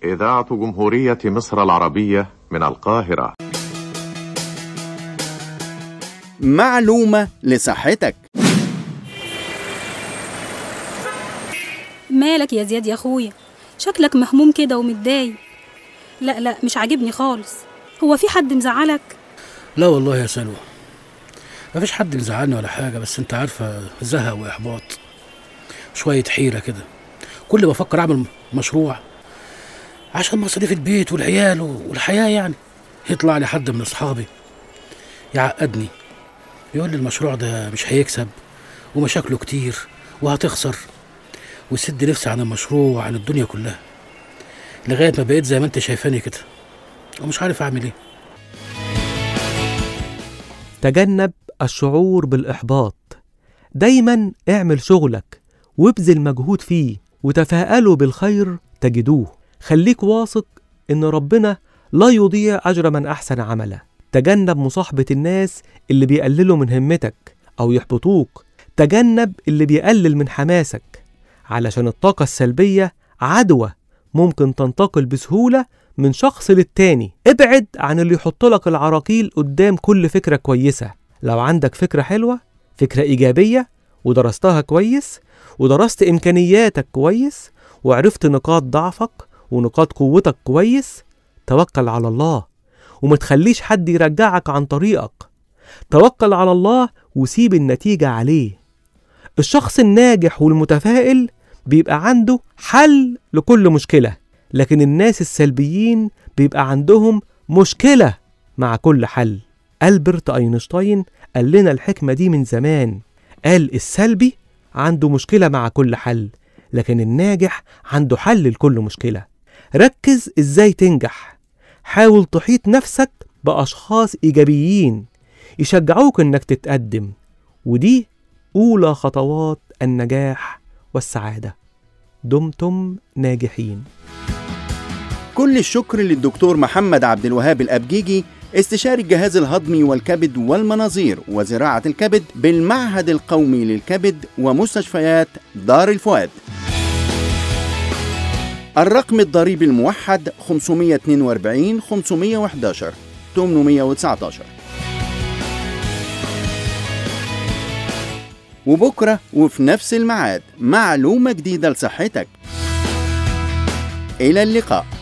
إذاعة جمهورية مصر العربية من القاهرة معلومة لصحتك مالك يا زياد يا اخويا شكلك مهموم كده ومتضايق لا لا مش عاجبني خالص هو في حد مزعلك لا والله يا سلوى مفيش حد مزعلني ولا حاجة بس انت عارفة زهق وإحباط شوية حيرة كده كل ما أفكر أعمل مشروع عشان مصاريف البيت والعيال والحياة يعني يطلع لي حد من أصحابي يعقدني يقول لي المشروع ده مش هيكسب ومشاكله كتير وهتخسر ويسد نفسي عن المشروع وعن الدنيا كلها لغاية ما بقيت زي ما انت شايفاني كده ومش عارف أعمل إيه تجنب الشعور بالإحباط دايما اعمل شغلك وابذل مجهود فيه وتفاءلوا بالخير تجدوه خليك واثق إن ربنا لا يضيع أجر من أحسن عملا تجنب مصاحبة الناس اللي بيقللوا من همتك أو يحبطوك تجنب اللي بيقلل من حماسك علشان الطاقة السلبية عدوى ممكن تنتقل بسهولة من شخص للتاني ابعد عن اللي يحط لك العراقيل قدام كل فكرة كويسة لو عندك فكرة حلوة فكرة إيجابية ودرستها كويس ودرست إمكانياتك كويس وعرفت نقاط ضعفك ونقاط قوتك كويس توكل على الله وما تخليش حد يرجعك عن طريقك توكل على الله وسيب النتيجة عليه الشخص الناجح والمتفائل بيبقى عنده حل لكل مشكلة لكن الناس السلبيين بيبقى عندهم مشكلة مع كل حل ألبرت أينشتاين قال لنا الحكمة دي من زمان قال السلبي عنده مشكلة مع كل حل لكن الناجح عنده حل لكل مشكلة ركز ازاي تنجح حاول تحيط نفسك بأشخاص إيجابيين يشجعوك إنك تتقدم ودي أولى خطوات النجاح والسعادة دمتم ناجحين كل الشكر للدكتور محمد عبد الوهاب الأبجيجي استشاري الجهاز الهضمي والكبد والمناظير وزراعة الكبد بالمعهد القومي للكبد ومستشفيات دار الفؤاد الرقم الضريبي الموحد 542 511 819 وبكرة وفي نفس الميعاد معلومة جديدة لصحتك إلى اللقاء